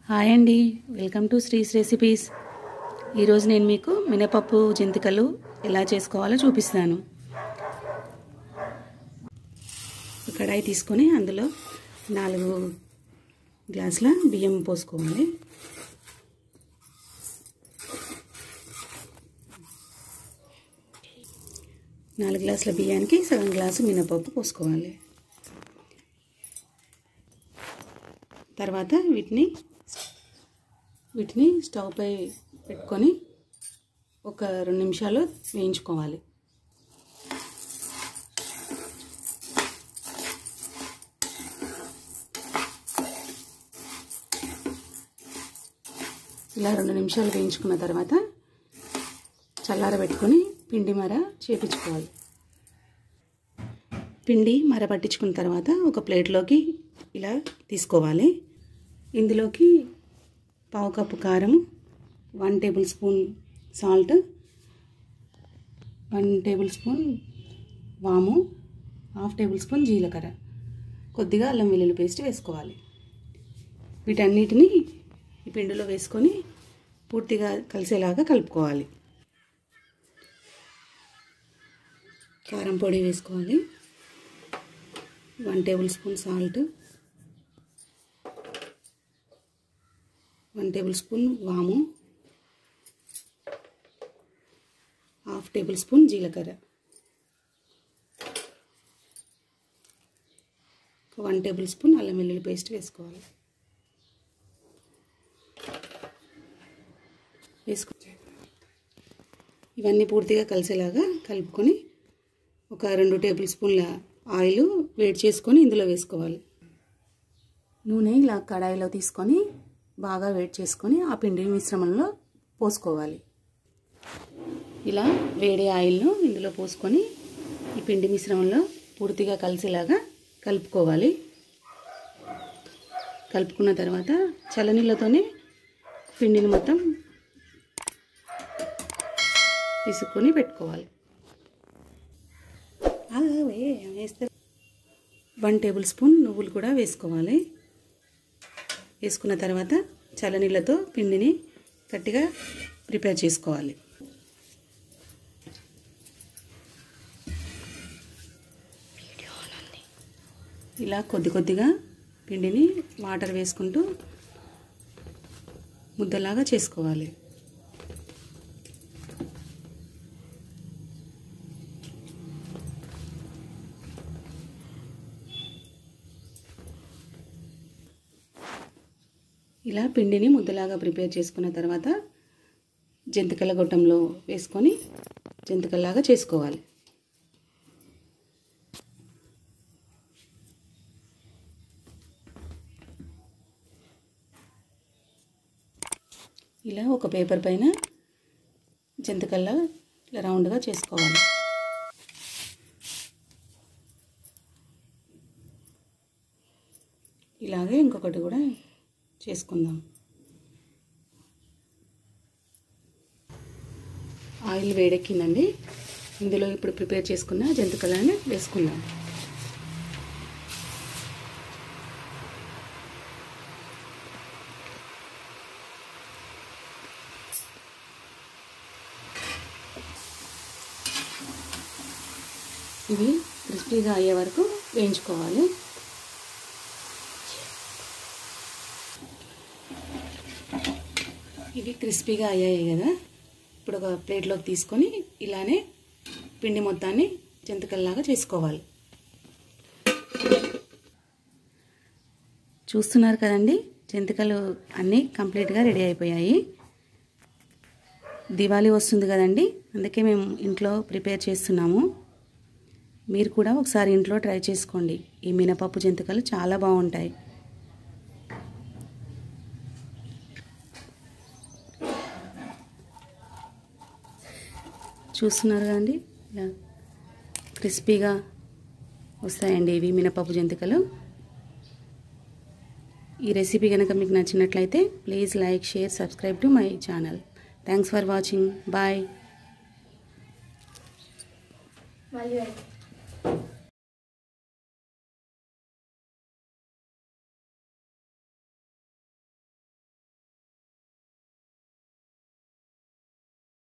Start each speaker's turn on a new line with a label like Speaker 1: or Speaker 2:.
Speaker 1: hi అండి welcome to శ్రీస్ recipes ఈరోజు నేను మీకు మినపప్పు జంతికలు ఎలా చేసుకోవాలో చూపిస్తాను ఒక కడాయి తీసుకొని అందులో నాలుగు గ్లాసుల బియ్యం పోసుకోవాలి నాలుగు గ్లాసుల బియ్యానికి సగం గ్లాసు మినపప్పు పోసుకోవాలి తర్వాత వీటిని వీటిని స్టవ్ పై పెట్టుకొని ఒక రెండు నిమిషాలు వేయించుకోవాలి ఇలా రెండు నిమిషాలు వేయించుకున్న తర్వాత చల్లారబెట్టుకొని పిండి మర చేపించుకోవాలి పిండి మర పట్టించుకున్న తర్వాత ఒక ప్లేట్లోకి ఇలా తీసుకోవాలి ఇందులోకి పావు కప్పు కారం one tablespoon salt one tablespoon వాము హాఫ్ టేబుల్ స్పూన్ జీలకర్ర కొద్దిగా అల్లం వెల్లుల్లి పేస్ట్ వేసుకోవాలి వీటన్నిటిని ఈ పిండిలో వేసుకొని పూర్తిగా కలిసేలాగా కలుపుకోవాలి కారం పొడి వేసుకోవాలి one tablespoon salt one tablespoon వాము హాఫ్ టేబుల్ స్పూన్ జీలకర్ర వన్ టేబుల్ స్పూన్ అల్లం వెల్లుల్లి పేస్ట్ వేసుకోవాలి వేసుకో ఇవన్నీ పూర్తిగా కలిసేలాగా కలుపుకొని ఒక రెండు టేబుల్ స్పూన్ల ఆయిల్ వేడి చేసుకొని ఇందులో వేసుకోవాలి నూనె ఇలా కడాయిలో తీసుకొని బాగా వేడి చేసుకొని ఆ పిండి మిశ్రమంలో పోసుకోవాలి ఇలా వేడి ఆయిల్ను ఇందులో పోసుకొని ఈ పిండి మిశ్రమంలో పూర్తిగా కలిసేలాగా కలుపుకోవాలి కలుపుకున్న తర్వాత చల్లనీళ్ళతోనే పిండిని మొత్తం తీసుకొని పెట్టుకోవాలి వేస్తే వన్ టేబుల్ స్పూన్ నువ్వులు కూడా వేసుకోవాలి వేసుకున్న తర్వాత చల్లనీళ్ళతో పిండిని గట్టిగా ప్రిపేర్ చేసుకోవాలి ఇలా కొద్ది కొద్దిగా పిండిని వాటర్ వేసుకుంటూ ముద్దలాగా చేసుకోవాలి ఇలా పిండిని ముద్దలాగా ప్రిపేర్ చేసుకున్న తర్వాత జంతికల గొట్టంలో వేసుకొని జంతికల్లాగా చేసుకోవాలి ఇలా ఒక పేపర్ పైన జంతికల్లా రౌండ్గా చేసుకోవాలి ఇలాగే ఇంకొకటి కూడా చేసుకుందాం ఆయిల్ వేడెక్కిందండి ఇందులో ఇప్పుడు ప్రిపేర్ చేసుకున్న జంతికలని వేసుకుందాం ఇవి క్రిస్పీగా అయ్యే వరకు వేయించుకోవాలి ఇవి క్రిస్పీగా అయ్యాయి కదా ఇప్పుడు ఒక ప్లేట్లోకి తీసుకొని ఇలానే పిండి మొత్తాన్ని జంతికల్లాగా చేసుకోవాలి చూస్తున్నారు కదండి జంతికలు అన్నీ కంప్లీట్గా రెడీ అయిపోయాయి దివాళీ వస్తుంది కదండి అందుకే మేము ఇంట్లో ప్రిపేర్ చేస్తున్నాము మీరు కూడా ఒకసారి ఇంట్లో ట్రై చేసుకోండి ఈ మినపప్పు జంతికలు చాలా బాగుంటాయి చూస్తున్నారు కదండి ఇలా క్రిస్పీగా వస్తాయండి ఇవి మినపప్పు జంతికలు ఈ రెసిపీ కనుక మీకు నచ్చినట్లయితే please like share subscribe to my channel thanks for watching bye
Speaker 2: మళ్ళీ